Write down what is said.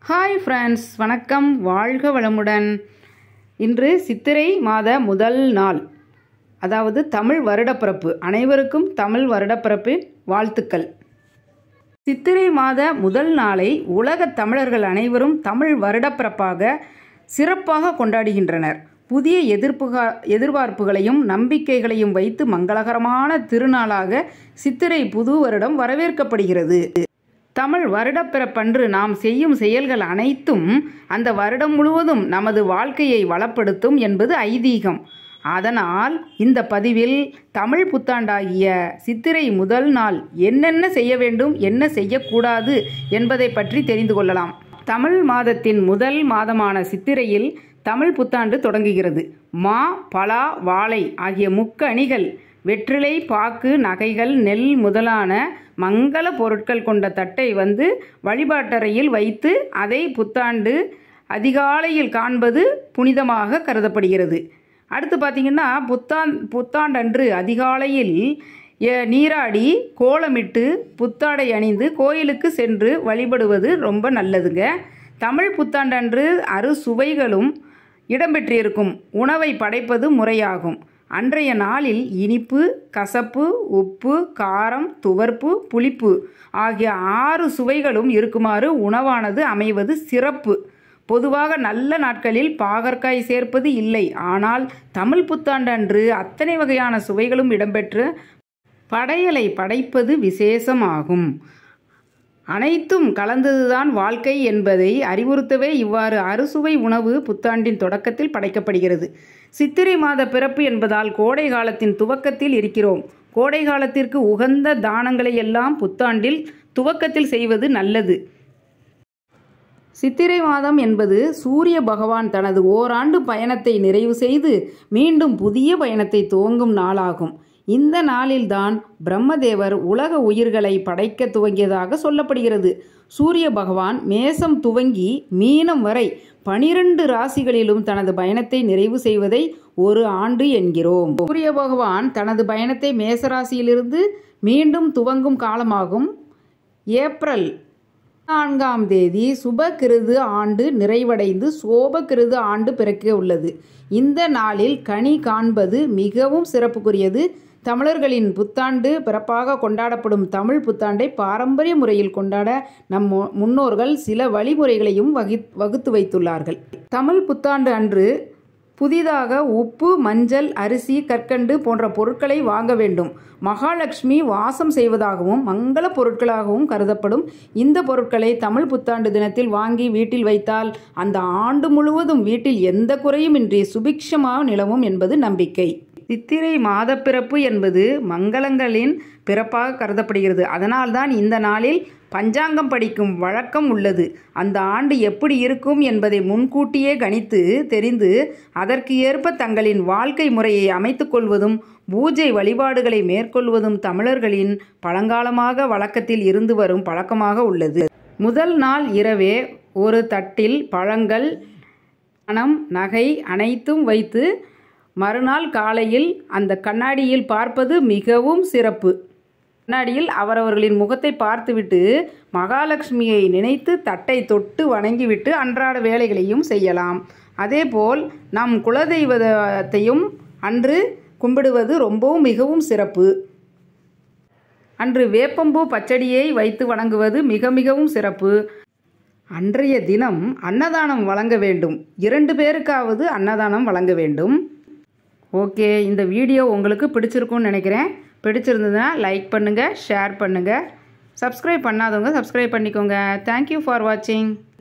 hi friends வணக்கம் வாழ்க வளமுடன் இன்று சித்திரை மாத முதல் நாள் அதாவது தமிழ் வருடப்பிறப்பு அனைவருக்கும் தமிழ் வருடப்பிறப்பின் வாழ்த்துக்கள் சித்திரை மாத முதல் நாளை உலகத் தமிழர்கள் அனைவரும் தமிழ் வருடப்பிறப்பாக சிறப்பாக கொண்டாடுகின்றனர் புதிய எதிர்ப்புக எதிர்பார்ப்புகளையும் நம்பிக்கைகளையும் வைத்து மங்களகரமான திருநாளாக சித்திரை புது வருடம் வரவேற்கப்படுகிறது தமிழ் வருடப்பிறப்பன்று நாம் செய்யும் செயல்கள் அனைத்தும் அந்த வருடம் முழுவதும் நமது வாழ்க்கையை வளப்படுத்தும் என்பது ஐதீகம் அதனால் இந்த பதிவில் தமிழ் புத்தாண்டாகிய சித்திரை முதல் நாள் என்னென்ன செய்ய வேண்டும் என்ன செய்யக்கூடாது என்பதை பற்றி தெரிந்து கொள்ளலாம் தமிழ் மாதத்தின் முதல் மாதமான சித்திரையில் தமிழ் புத்தாண்டு தொடங்குகிறது மா பலா வாழை ஆகிய முக்கணிகள் வெற்றிலை பாக்கு நகைகள் நெல் முதலான மங்கள பொருட்கள் கொண்ட தட்டை வந்து வழிபாட்டறையில் வைத்து அதை புத்தாண்டு அதிகாலையில் காண்பது புனிதமாக கருதப்படுகிறது அடுத்து பார்த்திங்கன்னா புத்தாந் புத்தாண்டன்று அதிகாலையில் எ- நீராடி கோலமிட்டு புத்தாடை அணிந்து கோயிலுக்கு சென்று வழிபடுவது ரொம்ப நல்லதுங்க தமிழ் புத்தாண்டன்று அறுசுவைகளும் இடம்பெற்றிருக்கும் உணவை படைப்பது முறையாகும் அன்றைய நாளில் இனிப்பு கசப்பு உப்பு காரம் துவர்ப்பு புளிப்பு ஆகிய ஆறு சுவைகளும் இருக்குமாறு உணவானது அமைவது சிறப்பு பொதுவாக நல்ல நாட்களில் பாகற்காய் சேர்ப்பது இல்லை ஆனால் தமிழ் புத்தாண்டன்று அத்தனை வகையான சுவைகளும் இடம்பெற்று படையலை படைப்பது விசேஷமாகும் அனைத்தும் கலந்ததுதான் வாழ்க்கை என்பதை அறிவுறுத்தவே இவ்வாறு அறுசுவை உணவு புத்தாண்டின் தொடக்கத்தில் படைக்கப்படுகிறது சித்திரை மாத பிறப்பு என்பதால் கோடை காலத்தின் துவக்கத்தில் இருக்கிறோம் கோடை காலத்திற்கு உகந்த தானங்களை எல்லாம் புத்தாண்டில் துவக்கத்தில் செய்வது நல்லது சித்திரை மாதம் என்பது சூரிய பகவான் தனது ஓராண்டு பயணத்தை நிறைவு செய்து மீண்டும் புதிய பயணத்தை துவங்கும் நாளாகும் இந்த நாளில்தான் பிரம்மதேவர் உலக உயிர்களை படைக்க துவங்கியதாக சொல்லப்படுகிறது சூரிய பகவான் மேசம் துவங்கி மீனம் வரை பனிரெண்டு ராசிகளிலும் தனது பயணத்தை நிறைவு செய்வதை ஒரு ஆண்டு என்கிறோம் சூரிய பகவான் தனது பயணத்தை மேசராசியிலிருந்து மீண்டும் துவங்கும் காலமாகும் ஏப்ரல் நான்காம் தேதி சுபகிருது ஆண்டு நிறைவடைந்து சோபகிருது ஆண்டு பிறக்க உள்ளது இந்த நாளில் கனி காண்பது மிகவும் சிறப்புக்குரியது தமிழர்களின் புத்தாண்டு பிறப்பாக கொண்டாடப்படும் தமிழ் புத்தாண்டை பாரம்பரிய முறையில் கொண்டாட நம் மு- முன்னோர்கள் சில வழிமுறைகளையும் வகி வகுத்து வைத்துள்ளார்கள் தமிழ் புத்தாண்டு அன்று புதிதாக உப்பு மஞ்சள் அரிசி கற்கண்டு போன்ற பொருட்களை வாங்க வேண்டும் மகாலட்சுமி வாசம் செய்வதாகவும் மங்கள பொருட்களாகவும் கருதப்படும் இந்த பொருட்களை தமிழ் புத்தாண்டு தினத்தில் வாங்கி வீட்டில் வைத்தால் அந்த ஆண்டு முழுவதும் வீட்டில் எந்த குறையுமின்றி சுபிக்ஷமாக நிலவும் என்பது நம்பிக்கை சித்திரை மாதப்பிறப்பு என்பது மங்களங்களின் பிறப்பாக கருதப்படுகிறது அதனால்தான் இந்த நாளில் பஞ்சாங்கம் படிக்கும் வழக்கம் உள்ளது அந்த ஆண்டு எப்படி இருக்கும் என்பதை முன்கூட்டியே கணித்து தெரிந்து அதற்கு ஏற்ப தங்களின் வாழ்க்கை முறையை அமைத்துக் கொள்வதும் பூஜை வழிபாடுகளை மேற்கொள்வதும் தமிழர்களின் பழங்காலமாக வழக்கத்தில் இருந்து வரும் பழக்கமாக உள்ளது முதல் நாள் இரவே ஒரு தட்டில் பழங்கள் பணம் நகை அனைத்தும் வைத்து மறுநாள் காலையில் அந்த கண்ணாடியில் பார்ப்பது மிகவும் சிறப்பு கண்ணாடியில் அவரவர்களின் முகத்தை பார்த்துவிட்டு மகாலட்சுமியை நினைத்து தட்டை தொட்டு வணங்கிவிட்டு அன்றாட வேலைகளையும் செய்யலாம் அதேபோல் நம் குலதெய்வத்தையும் அன்று கும்பிடுவது ரொம்பவும் மிகவும் சிறப்பு அன்று வேப்பம்பூ பச்சடியை வைத்து வணங்குவது மிக மிகவும் சிறப்பு அன்றைய தினம் அன்னதானம் வழங்க வேண்டும் இரண்டு பேருக்காவது அன்னதானம் வழங்க வேண்டும் ஓகே இந்த வீடியோ உங்களுக்கு பிடிச்சிருக்கும்னு நினைக்கிறேன் பிடிச்சிருந்ததுன்னா லைக் பண்ணுங்கள் ஷேர் பண்ணுங்கள் சப்ஸ்கிரைப் பண்ணாதவங்க சப்ஸ்கிரைப் பண்ணிக்கோங்க தேங்க்யூ ஃபார் வாட்சிங்